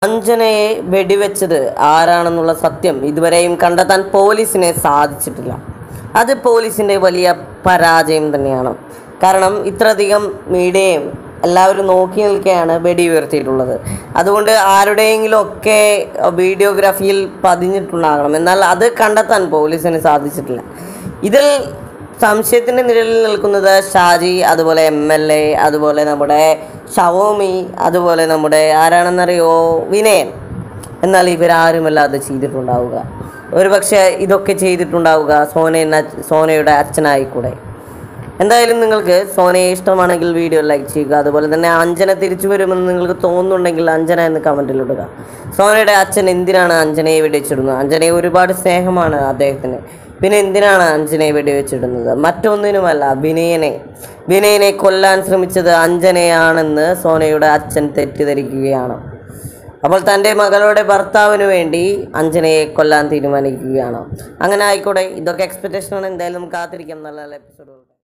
അഞ്ജനയെ വെടിവെച്ചത് ആരാണെന്നുള്ള സത്യം ഇതുവരെയും കണ്ടെത്താൻ പോലീസിനെ സാധിച്ചിട്ടില്ല അത് പോലീസിൻ്റെ വലിയ പരാജയം തന്നെയാണ് കാരണം ഇത്രയധികം മീഡിയയും എല്ലാവരും നോക്കി നിൽക്കുകയാണ് വെടി ഉയർത്തിയിട്ടുള്ളത് അതുകൊണ്ട് ആരുടെയെങ്കിലും ഒക്കെ വീഡിയോഗ്രാഫിയിൽ പതിഞ്ഞിട്ടുണ്ടാകണം എന്നാൽ അത് കണ്ടെത്താൻ പോലീസിന് സാധിച്ചിട്ടില്ല ഇതിൽ സംശയത്തിൻ്റെ നിഴലിൽ നിൽക്കുന്നത് ഷാജി അതുപോലെ എം എൽ എ അതുപോലെ നമ്മുടെ ഷവോമി അതുപോലെ നമ്മുടെ ആരാണെന്നറിയോ വിനയൻ എന്നാൽ ഇവരാരുമല്ല അത് ചെയ്തിട്ടുണ്ടാവുക ഒരുപക്ഷെ ഇതൊക്കെ ചെയ്തിട്ടുണ്ടാവുക സോന എന്ന സോനയുടെ അച്ഛനായിക്കൂടെ എന്തായാലും നിങ്ങൾക്ക് സോനയെ ഇഷ്ടമാണെങ്കിൽ വീഡിയോ ലൈക്ക് ചെയ്യുക അതുപോലെ തന്നെ അഞ്ജന തിരിച്ചു വരുമെന്ന് നിങ്ങൾക്ക് തോന്നുന്നുണ്ടെങ്കിൽ അഞ്ജന എന്ന് കമൻറ്റിലിടുക സോനയുടെ അച്ഛൻ എന്തിനാണ് അഞ്ജനയെ വെടിവെച്ചിടുന്നത് അഞ്ജനയെ ഒരുപാട് സ്നേഹമാണ് അദ്ദേഹത്തിന് പിന്നെ എന്തിനാണ് അഞ്ജനയെ വെടിവെച്ചിടുന്നത് മറ്റൊന്നിനുമല്ല വിനയനെ വിനയനെ കൊല്ലാൻ ശ്രമിച്ചത് അഞ്ജനയാണെന്ന് സോനയുടെ അച്ഛൻ തെറ്റിദ്ധരിക്കുകയാണ് അപ്പോൾ തൻ്റെ മകളുടെ ഭർത്താവിന് വേണ്ടി അഞ്ജനയെ കൊല്ലാൻ തീരുമാനിക്കുകയാണ് അങ്ങനെ ആയിക്കോട്ടെ ഇതൊക്കെ എക്സ്പെക്റ്റേഷനാണ് എന്തായാലും കാത്തിരിക്കാം നല്ല നല്ല എപ്പിസോഡുകൾ